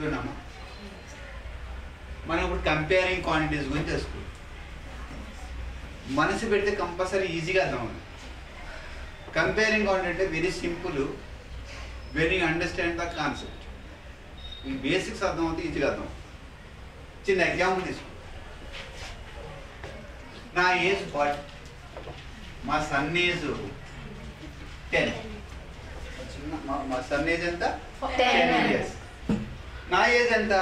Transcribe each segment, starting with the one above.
చూడమ్మా మనం ఇప్పుడు కంపేరింగ్ క్వాంటిటీస్ గురించి తెలుసుకుంటాం మనసు పెడితే కంపల్సరీ ఈజీగా అర్థం అవుతుంది కంపేరింగ్ క్వాంటిటీ అంటే very simple very understand the concept ఈ బేసిక్స్ అర్థం అవుతుంది ఈజీగా అర్థం అవుతుంది. చిన్న ఎగ్జాంపుల్ తీసుకో నా ఏజ్ ఫార్టీ మా సన్ ఏజ్ టెన్ చిన్న మా- మా సన్ ఏజ్ ఎంత టెన్ ఇయర్స్ నా ఏజ్ ఎంత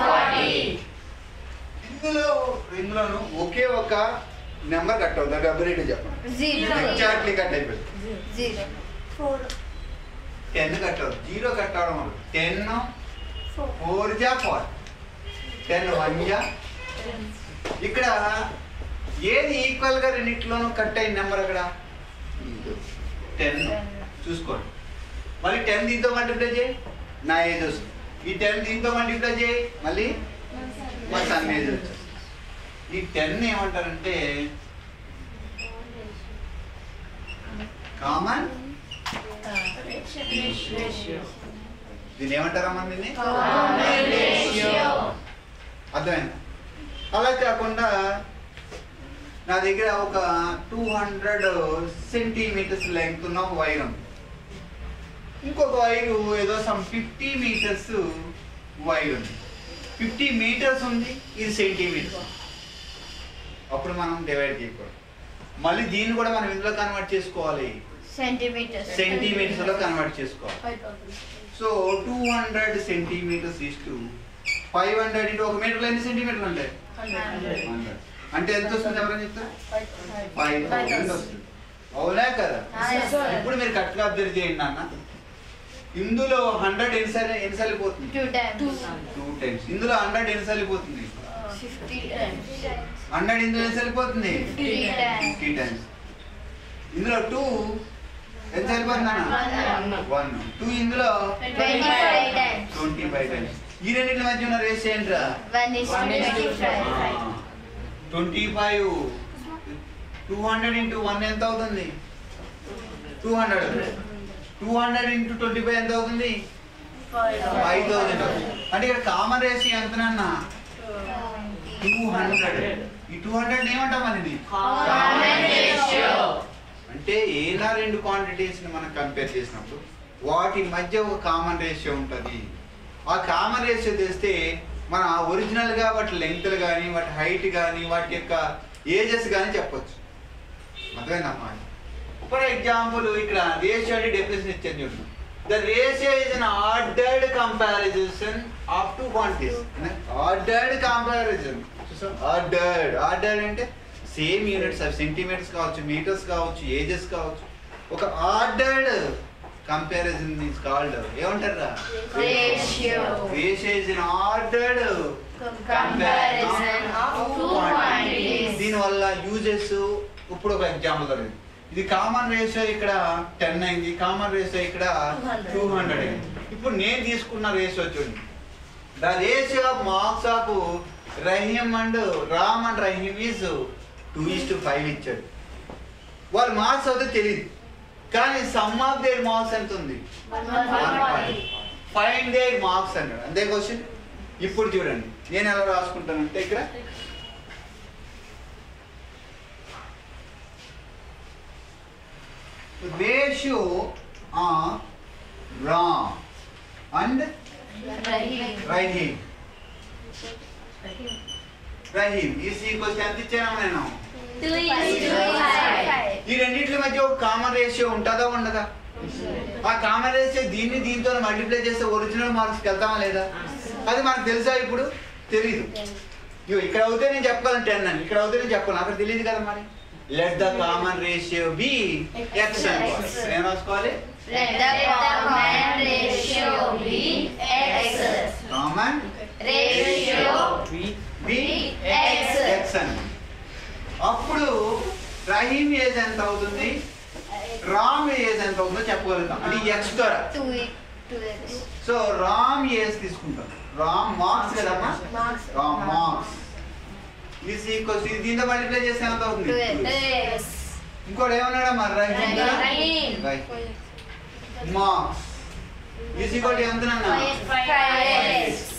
ఇందులో ఇందులోను ఒకే ఒక నెంబర్ కట్ అవుతుంది డబ్బు రేటు చెప్పండి జీరో ఎగ్జాక్ట్లీ కట్ అయిపోయింది జీరో టెన్ కట్ అవుతుంది జీరో కట్ అవడం వల్ల టెన్ ఫోర్ జా ఫోర్ టెన్ వన్ జా ఇక్కడ ఏది ఈక్వల్ గా రెండింటిలోనూ కట్ అయిన నెంబర్ అక్కడ టెన్ చూసుకోండి మళ్ళీ టెన్ దీంతో మల్టిప్లై చేయి నా ఏజ్ వస్తుంది ఈ టెన్ దీంతో మల్టిప్లై చేయి మళ్ళీ మా సన్ ఏజ్ వచ్చేస్తుంది ఈ టెన్ ఏమంటారంటే కామన్ దీన్ని ఏమంటారమ్మా దీన్ని అర్థమైంది అలా కాకుండా నా దగ్గర ఒక టూ హండ్రెడ్ సెంటీమీటర్స్ లెంగ్త్ ఉన్న ఒక వైర్ ఉంది ఇంకొక వైరు ఏదో సమ్ ఫిఫ్టీ మీటర్స్ వైర్ ఉంది ఫిఫ్టీ మీటర్స్ ఉంది ఇది సెంటీమీటర్స్ అప్పుడు మనం డివైడ్ చేయకూడదు మళ్ళీ దీన్ని కూడా మనం ఇందులో కన్వర్ట్ చేసుకోవాలి సెంటీమీటర్స్ సెంటీమీటర్స్ లో కన్వర్ట్ చేసుకోవాలి so two hundred centimetres is to five hundred into ఒక మీటర్లో ఎన్ని సెంటీమీటర్లు ఉంటాయి హండ్రెడ్ అంటే ఎంత వస్తుంది ఎవరైనా చెప్తారు ఫైవ్ థౌసండ్ వస్తుంది అవునా కదా ఇప్పుడు మీరు కరెక్ట్గా అబ్జర్వ్ చేయండి నాన్న ఇందులో హండ్రెడ్ ఎన్నిసార్లు ఎన్నిసార్లు పోతుంది టూ టైమ్స్ టూ టైమ్స్ ఇందులో హండ్రెడ్ ఎన్నిసార్లు పోతుంది ఫిఫ్టీ టైమ్స్ హండ్రెడ్ ఇందులో ఎన్నిసార్లు పోతుంది Fifty times. ఫిఫ్టీ టైమ్స్ ఇందులో టూ ఎంత సరిపోతుంది అన్న వన్ టూ ఇందులో twenty five times twenty five times ఈ రెండింటి మధ్య ఉన్న రేస్ ఏంట్రా one is twenty five twenty five two hundred into one ఎంత అవుతుంది two hundred two hundred into twenty five ఎంత అవుతుంది ఫైవ్ థౌసండ్ అంటే ఇక్కడ కామన్ రేషియో ఎంతనన్నా టూ హండ్రెడ్ ఈ టూ హండ్రెడ్ ఏమంటాం అనేది అంటే ఏనా రెండు క్వాంటిటీస్ ని మనం కంపేర్ చేసినప్పుడు వాటి మధ్య ఒక కామన్ రేషియో ఉంటుంది ఆ కామన్ రేషియో తెస్తే మన ఒరిజినల్ గా వాటి లెంగ్త్ కానీ వాటి హైట్ కానీ వాటి యొక్క ఏజెస్ కానీ చెప్పొచ్చు అర్థమైందమ్మా ఫర్ ఎగ్జాంపుల్ ఇక్కడ రేషియో అంటే డెఫినేషన్ ఇచ్చాను చూడండి the ratio is an ordered comparison of two quantities ordered comparison ordered ordered అంటే సేమ్ యూనిట్స్ అవి సెంటీమీటర్స్ కావచ్చు మీటర్స్ కావచ్చు ఏజెస్ కావచ్చు ఒక ఆర్డర్డ్ కంపారిజన్ ఇస్ కాల్డ్ ఏమంటారా Ratio. Ratio is an ordered Comparison of two quantities. దీనివల్ల uses ఇప్పుడు ఒక ఎగ్జాంపుల్ దొరికింది ఇది కామన్ రేషియో ఇక్కడ టెన్ అయింది కామన్ రేషియో ఇక్కడ టూ హండ్రెడ్ అయింది ఇప్పుడు నేను తీసుకున్న రేషియో చూడండి the ratio of marks of Rahim and Ram and Rahim is two is to five ఇచ్చాడు వాళ్ళ మార్క్స్ అయితే తెలియదు కానీ సమ్ ఆఫ్ దేర్ మార్క్స్ ఎంత ఉంది ఫైండ్ దేర్ మార్క్స్ అన్నాడు అంతే క్వశ్చన్ ఇప్పుడు చూడండి నేను ఎలా రాసుకుంటానంటే ఇక్కడ ratio of Ram and Rahim. Rahim is equals to ఎంత ఇచ్చాను నేను ఈ రెండింటి మధ్య ఒక కామన్ రేషియో ఉంటుందా ఉండదా ఆ కామన్ రేషియో దీన్ని దీంతో మల్టిప్లై చేస్తే ఒరిజినల్ మార్క్స్కి వెళ్తామా లేదా అది మనకు తెలుసా ఇప్పుడు తెలీదు ఇగో ఇక్కడ అవుతే నేను చెప్పగలను టెన్ అని ఇక్కడ అవుతే నేను చెప్పగలను అక్కడ తెలియదు కదా మరి let the common ratio be x అనుకోవాలి ఏం రాసుకోవాలి Let the common ratio be x. Common Ratio be X. X అని అప్పుడు రహీం ఏజ్ ఎంత అవుతుంది రామ్ ఏజ్ ఎంత అవుతుందో చెప్పగలుగుతాం అంటే ఎక్స్ ద్వారా two two x. So Ram age తీసుకుంటాం రామ్ మార్క్స్ కదమ్మా Marks. Ram marks is equals దీంతో మల్టిప్లై చేస్తే ఎంత అవుతుంది Two x. Yes. ఇంకోటి ఏమన్నాడా మరి రహీం కదా Rahim. Right marks is equal to ఎంత నాన్న Five x.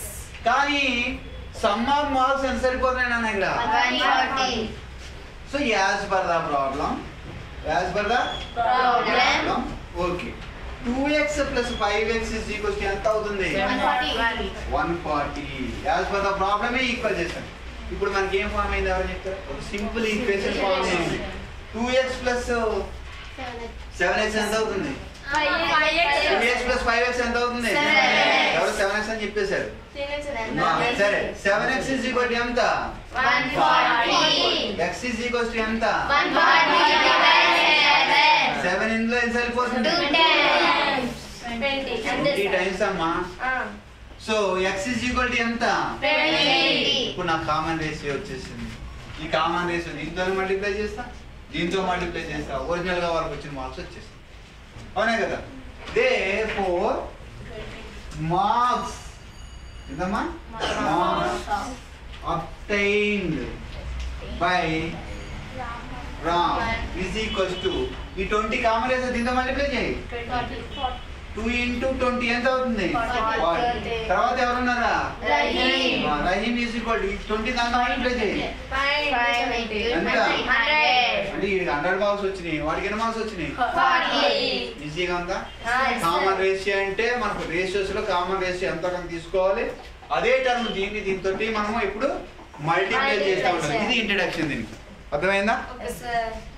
కానీ సమ్ ఆఫ్ మార్క్స్ ఎంత సరిపోతున్నాయి నాన్న ఇక్కడ One forty. So as per the problem as per the Problem. Okay two x plus five x is equals ఎంత అవుతుంది One forty. One forty as per the ప్రాబ్లమే equal చేశాను ఇప్పుడు మనకి ఏం ఫామ్ అయింది ఎవరు చెప్తారు ఒక సింపుల్ ఈక్వేషన్ ఫామ్ అయింది two x plus seven x ఎంత అవుతుంది two x plus five x ఎంత అవుతుంది Seven X. ఎవరు సెవెన్ ఎక్స్ అని చెప్పేశారు ఆ, Seven. సరే seven x is equal to ఎంత One forty. X is equals to ఎంత One forty divided seven. Seven ఇందులో ఎంత సరిపోతుంది Two times. Twenty. Twenty times అమ్మా so x is equal to ఎంత Twenty. ఇప్పుడు నాకు కామన్ రేషియో వచ్చేసింది ఈ కామన్ రేషియో దీంతో మల్టిప్లై చేస్తా దీంతో మల్టిప్లై చేస్తా ఒరిజినల్ గా వాళ్ళకి వచ్చిన మార్క్స్ వచ్చేస్తాయి అవునే కదా దే ఫోర్ మార్క్స్ ఏందమ్మా marks obtained by Ram is equals to ఈ ట్వంటీ కామన్ రేషియో దీంతో మల్టిప్లై చేయి టూ ఇంటూ ట్వంటీ ఎంత అవుతుంది Forty. Forty. తర్వాత ఎవరున్నారా Rahim. Rahim is equal to twenty దాంతో మల్టిప్లై చేయి ఎంత? Hundred. అంటే ఈ హండ్రెడ్ మార్క్స్ వచ్చినాయి వాడికి ఎన్ని మార్క్స్ వచ్చినాయి Forty. ఈజీగా ఉందా Yes, కామన్ sir. రేషియో అంటే మనకు రేషియోస్ లో కామన్ రేషియో ఎంత కొంత తీసుకోవాలి అదే టర్మ్ దీన్ని దీంతో మనము ఇప్పుడు మల్టిప్లై Multiply చేస్తా ఉంటాం చేయాలి. ఇది ఇంట్రడక్షన్ దీనికి అర్థమైందా Okay, sir.